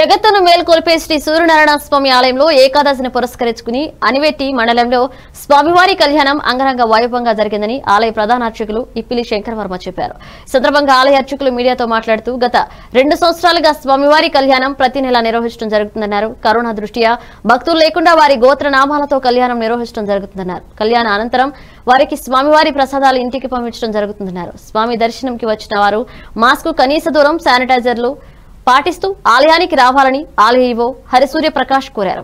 జగత్తును మేల్కొల్పే శ్రీ సూర్యనారాయణ స్వామి ఆలయంలో ఏకాదశిని పురస్కరించుకుని అనివెట్టి మండలంలో స్వామివారి కళ్యాణం అంగరంగ వైభవంగా జరిగిందని ఆలయ ప్రధాన అర్చకులు ఇప్పిలి శంకర్ వర్మ చెప్పారు ఈ సందర్భంగా ఆలయ అర్చకులు మీడియాతో మాట్లాడుతూ గత రెండు సంవత్సరాలుగా స్వామివారి కళ్యాణం ప్రతి నెల నిర్వహించడం జరుగుతుందన్నారు కరోనా దృష్ట్యా భక్తులు లేకుండా వారి గోత్ర నామాలతో కళ్యాణం నిర్వహించడం జరుగుతుందన్నారు కళ్యాణ అనంతరం వారికి స్వామివారి ప్రసాదాలు ఇంటికి పంపించడం జరుగుతుందన్నారు స్వామి దర్శనంకి వచ్చిన వారు మాస్క్ కనీస దూరం శానిటైజర్లు పాటిస్తూ ఆలయానికి రావాలని ఆలయ ఈవో హరిసూర్య ప్రకాష్ కోరారు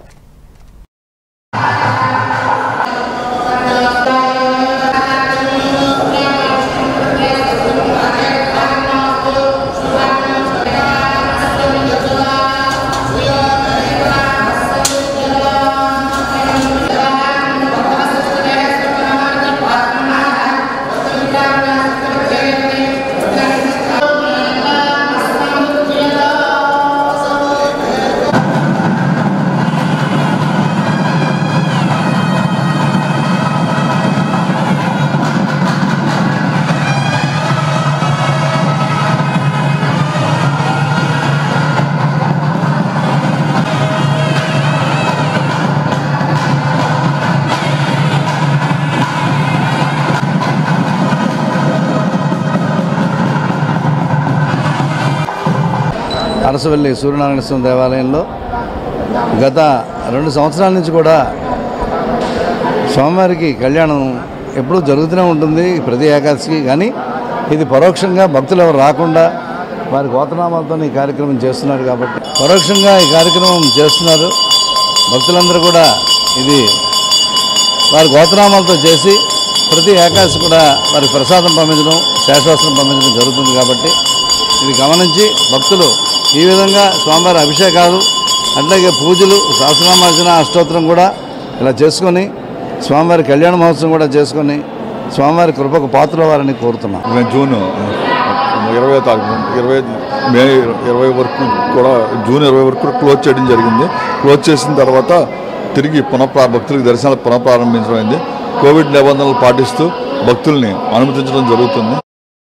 అరసవల్లి సూర్యనారాయణ స్వామి దేవాలయంలో గత రెండు సంవత్సరాల నుంచి కూడా స్వామివారికి కళ్యాణం ఎప్పుడూ జరుగుతూనే ఉంటుంది ప్రతి ఏకాదశికి కానీ ఇది పరోక్షంగా భక్తులు ఎవరు రాకుండా వారి గోతనామాలతో ఈ కార్యక్రమం చేస్తున్నారు కాబట్టి పరోక్షంగా ఈ కార్యక్రమం చేస్తున్నారు భక్తులందరూ కూడా ఇది వారి గోత్రనామాలతో చేసి ప్రతి ఏకాదశి కూడా వారికి ప్రసాదం పంపించడం శేషవాసనం పంపించడం జరుగుతుంది కాబట్టి ఇది గమనించి భక్తులు ఈ విధంగా స్వామివారి అభిషేకాలు అట్లాగే పూజలు సహస్రనామార్జన అష్టోత్తరం కూడా ఇలా చేసుకొని స్వామివారి కళ్యాణ మహోత్సవం కూడా చేసుకొని స్వామివారి కృపకు పాత్ర వారని కోరుతున్నాం నేను జూన్ ఇరవై తారీఖు ఇరవై మే ఇరవై వరకు కూడా జూన్ ఇరవై వరకు క్లోజ్ చేయడం జరిగింది క్లోజ్ చేసిన తర్వాత తిరిగి పునఃప్రా భక్తులకు దర్శనాలు పునఃప్రారంభించడం అయింది కోవిడ్ నిబంధనలు పాటిస్తూ భక్తుల్ని అనుమతించడం జరుగుతుంది